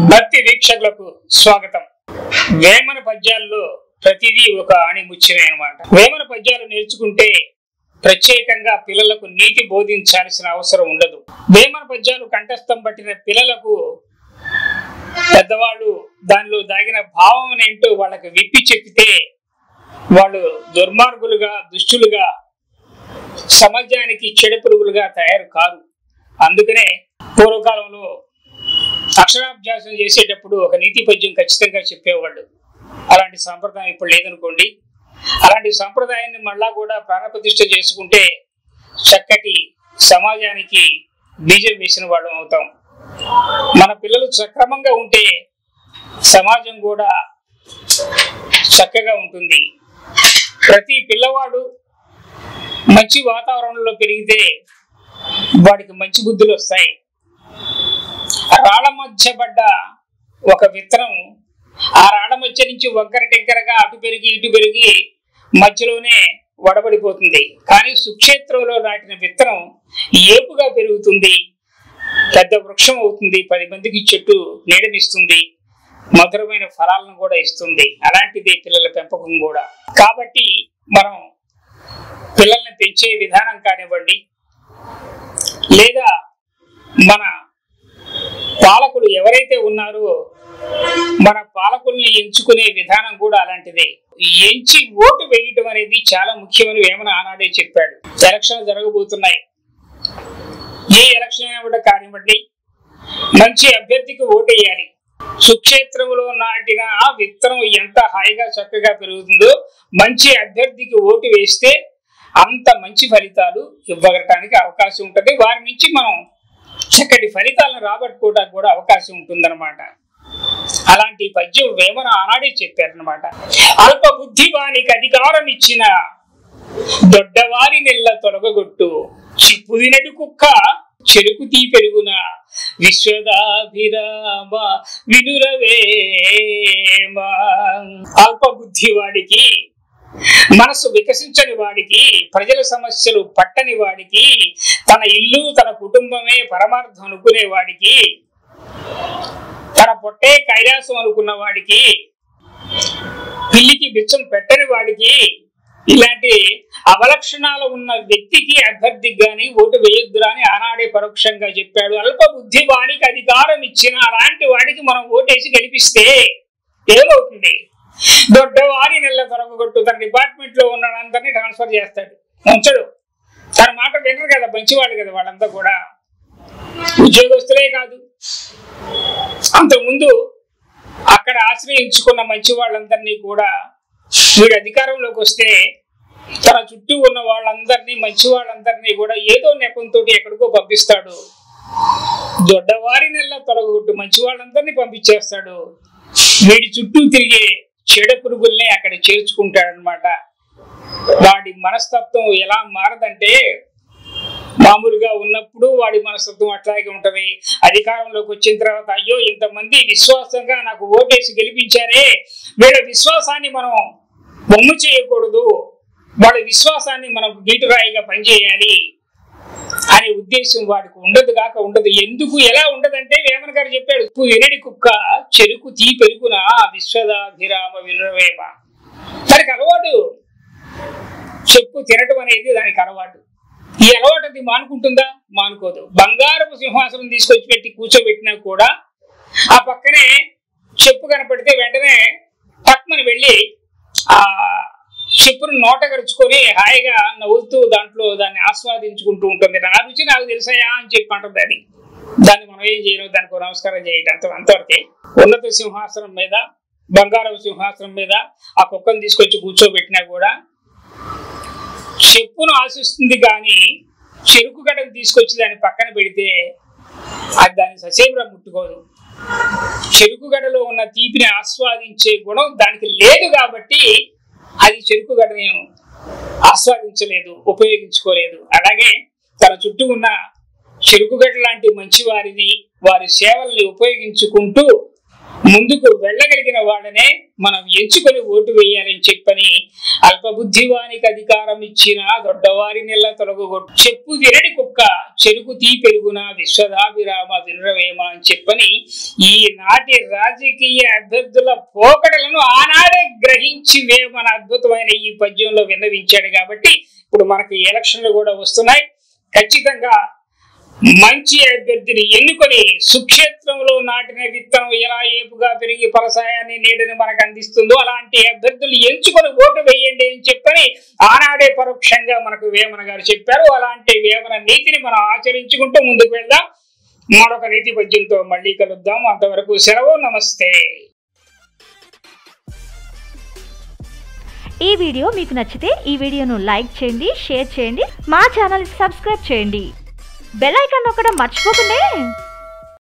భక్తి వీక్షకులకు స్వాగతం వేమన పద్యాల్లో ప్రతిదీ ఒక ఆణిముత్యమే అనమాట వేమన పద్యాలు నేర్చుకుంటే ప్రత్యేకంగా పిల్లలకు నీతి బోధించాల్సిన అవసరం ఉండదు వేమన పద్యాలు కంఠస్థం పట్టిన పిల్లలకు పెద్దవాళ్ళు దానిలో దాగిన భావం ఏంటో వాళ్ళకి విప్పి చెప్తే వాళ్ళు దుర్మార్గులుగా దుష్టులుగా సమాజానికి చెడు పురుగులుగా తయారు కారు అందుకనే పూర్వకాలంలో అక్షరాభ్యాసం చేసేటప్పుడు ఒక నీతి పద్యం ఖచ్చితంగా చెప్పేవాళ్ళు అలాంటి సాంప్రదాయం ఇప్పుడు లేదనుకోండి అలాంటి సాంప్రదాయాన్ని మళ్ళా కూడా ప్రాణప్రతిష్ఠ చేసుకుంటే చక్కటి సమాజానికి బీజం వేసిన వాళ్ళం అవుతాం మన పిల్లలు సక్రమంగా ఉంటే సమాజం కూడా చక్కగా ఉంటుంది ప్రతి పిల్లవాడు మంచి వాతావరణంలో పెరిగితే వాడికి మంచి బుద్ధులు వస్తాయి రాళ్ల మధ్య పడ్డ ఒక విత్తనం ఆ రాళ్ల మధ్య నుంచి వంకర టెంకరగా అటు పెరిగి ఇటు పెరిగి మధ్యలోనే వడబడిపోతుంది కానీ సుక్షేత్రంలో నాటిన విత్తనం ఏపుగా పెరుగుతుంది పెద్ద వృక్షం అవుతుంది పది మందికి చెట్టు నీడనిస్తుంది మధురమైన ఫలాలను కూడా ఇస్తుంది అలాంటిది పిల్లల పెంపకం కూడా కాబట్టి మనం పిల్లల్ని పెంచే విధానం కానివ్వండి లేదా మన పాలకులు ఎవరైతే ఉన్నారో మన పాలకుల్ని ఎంచుకునే విధానం కూడా అలాంటిదే ఎంచి ఓటు వేయటం అనేది చాలా ముఖ్యమని వేమన ఆనాడే చెప్పాడు ఎలక్షన్ జరగబోతున్నాయి ఏ ఎలక్షన్ అయినా కూడా కానివ్వండి మంచి అభ్యర్థికి ఓటు వేయాలి సుక్షేత్రంలో నాటిన ఆ విత్తనం ఎంత హాయిగా చక్కగా పెరుగుతుందో మంచి అభ్యర్థికి ఓటు వేస్తే అంత మంచి ఫలితాలు ఇవ్వగలటానికి అవకాశం ఉంటుంది వారి నుంచి మనం చక్కటి ఫలితాలను రాబట్టుకోవడానికి కూడా అవకాశం ఉంటుందన్నమాట అలాంటి పద్యం వేమన ఆనాడే చెప్పారనమాట అల్ప బుద్ధి వానికి అధికారం ఇచ్చిన దొడ్డవారి నెల్ల తొలగొట్టు చిప్పుదినటి కుక్క చెరుకు తీ పెరుగున విశ్వదాభిరామ వినురవేమ అల్ప బుద్ధి వాడికి మనసు వికసించని వాడికి ప్రజల సమస్యలు పట్టని వాడికి తన ఇల్లు తన కుటుంబమే పరమార్థం అనుకునే వాడికి తన పొట్టే కైలాసం అనుకున్న వాడికి పిల్లికి బిచ్చం పెట్టని వాడికి ఇలాంటి అవలక్షణాలు ఉన్న వ్యక్తికి అభ్యర్థికి గాని ఓటు వేయొద్దురా అని ఆనాడే పరోక్షంగా చెప్పాడు అల్ప బుద్ధి వాడికి అధికారం ఇచ్చిన అలాంటి వాడికి మనం ఓటేసి గెలిపిస్తే ఏమవుతుంది దొడ్డవారి నెల తొలగొట్టు తన డిపార్ట్మెంట్ లో ఉన్న అందరినీ ట్రాన్స్ఫర్ చేస్తాడు ఉంచడు తన మాట వినరు కదా మంచివాడు కదా వాళ్ళంతా కూడా ఉద్యోగస్తులే కాదు అంతకుముందు అక్కడ ఆశ్రయించుకున్న మంచి వాళ్ళందరినీ కూడా వీడు అధికారంలోకి వస్తే తన చుట్టూ ఉన్న వాళ్ళందరినీ మంచి వాళ్ళందరినీ కూడా ఏదో నెపంతో ఎక్కడికో పంపిస్తాడు దొడ్డవారి నెల తొలగొట్టు మంచి వాళ్ళందరినీ పంపించేస్తాడు వీడి చుట్టూ తిరిగే చెడ పురుగుల్ని అక్కడ చేర్చుకుంటాడనమాట వాడి మనస్తత్వం ఎలా మారదంటే మామూలుగా ఉన్నప్పుడు వాడి మనస్తత్వం అట్లాగే ఉంటది అధికారంలోకి వచ్చిన తర్వాత అయ్యో ఇంతమంది విశ్వాసంగా నాకు ఓటేసి గెలిపించారే వీళ్ళ విశ్వాసాన్ని మనం బొమ్ము చేయకూడదు వాళ్ళ విశ్వాసాన్ని మనం గీటురాయిగా పనిచేయాలి అనే ఉద్దేశం వాడికి ఉండదు కాక ఉండదు ఎందుకు ఎలా ఉండదంటే వేమన గారు చెప్పాడు ఉప్పు వినడి కుక్క చెరుకు తీ పెరుగున విశ్వదాభిరామ వినురవేమ దానికి అలవాటు చెప్పు తినటం అనేది దానికి అలవాటు ఈ అలవాటు అది మానుకుంటుందా మానుకోదు బంగారపు సింహాసనం తీసుకొచ్చి పెట్టి కూర్చోబెట్టినా కూడా ఆ పక్కనే చెప్పు కనపడితే వెంటనే పద్మని వెళ్ళి ఆ చెప్పును నోట గరుచుకొని హాయిగా నవ్వుతూ దాంట్లో దాన్ని ఆస్వాదించుకుంటూ ఉంటుంది నా రుచి నాకు తెలుసాయా అని చెప్పి అంటుంది అది దాన్ని మనం ఏం చేయలేం దానికి నమస్కారం చేయటం అంత అంతవరకే ఉన్నత సింహాసనం మీద బంగారపు సింహాసనం మీద ఆ కుక్కను తీసుకొచ్చి కూర్చోబెట్టినా కూడా చెప్పును ఆశిస్తుంది కానీ చెరుకు గడను తీసుకొచ్చి దాన్ని పక్కన పెడితే అది దాన్ని ససేమిరా ముట్టుకోదు చెరుకు గడలో ఉన్న తీపిని ఆస్వాదించే గుణం దానికి లేదు కాబట్టి అది చెరుకు గడని ఆస్వాదించలేదు ఉపయోగించుకోలేదు అలాగే తన చుట్టూ ఉన్న చెరుకుగడ్డ లాంటి మంచి వారిని వారి సేవల్ని ఉపయోగించుకుంటూ ముందుకు వెళ్ళగలిగిన వాళ్ళనే మనం ఎంచుకొని ఓటు వేయాలని చెప్పని అల్పబుద్ధివానికి అధికారం ఇచ్చిన దొడ్డవారి నెల తొలగొట్టు చెప్పు విరడి కుక్క చెరుకు తీ పెరుగున విశ్వదాభిరామ వినురవేమ అని చెప్పని ఈనాటి రాజకీయ అభ్యర్థుల పోకడలను ఆనాడే గ్రహించి వేమన అద్భుతమైన ఈ పద్యంలో విన్నవించాడు కాబట్టి ఇప్పుడు మనకి ఎలక్షన్లు కూడా వస్తున్నాయి ఖచ్చితంగా మంచి అభ్యర్థిని ఎన్నుకొని సుక్షేత్రంలో నాటిన విత్తనం ఎలా ఏపుగా పెరిగి ఫలసాయాన్ని నీడని మనకు అందిస్తుందో అలాంటి అభ్యర్థులు ఎంచుకొని ఓటు వేయండి అని చెప్పని ఆనాడే పరోక్షంగా మనకు వేమన గారు చెప్పారు అలాంటి వేమన నీతిని మనం ఆచరించుకుంటూ ముందుకు వెళ్దాం మరొక నీతి పద్యంతో మళ్ళీ కలుద్దాం అంతవరకు సెలవు నమస్తే ఈ వీడియో మీకు నచ్చితే ఈ వీడియోను లైక్ చేయండి షేర్ చేయండి మా ఛానల్ సబ్స్క్రైబ్ చేయండి బెల్ ఐకాన్ నొక్కడం మర్చిపోకండి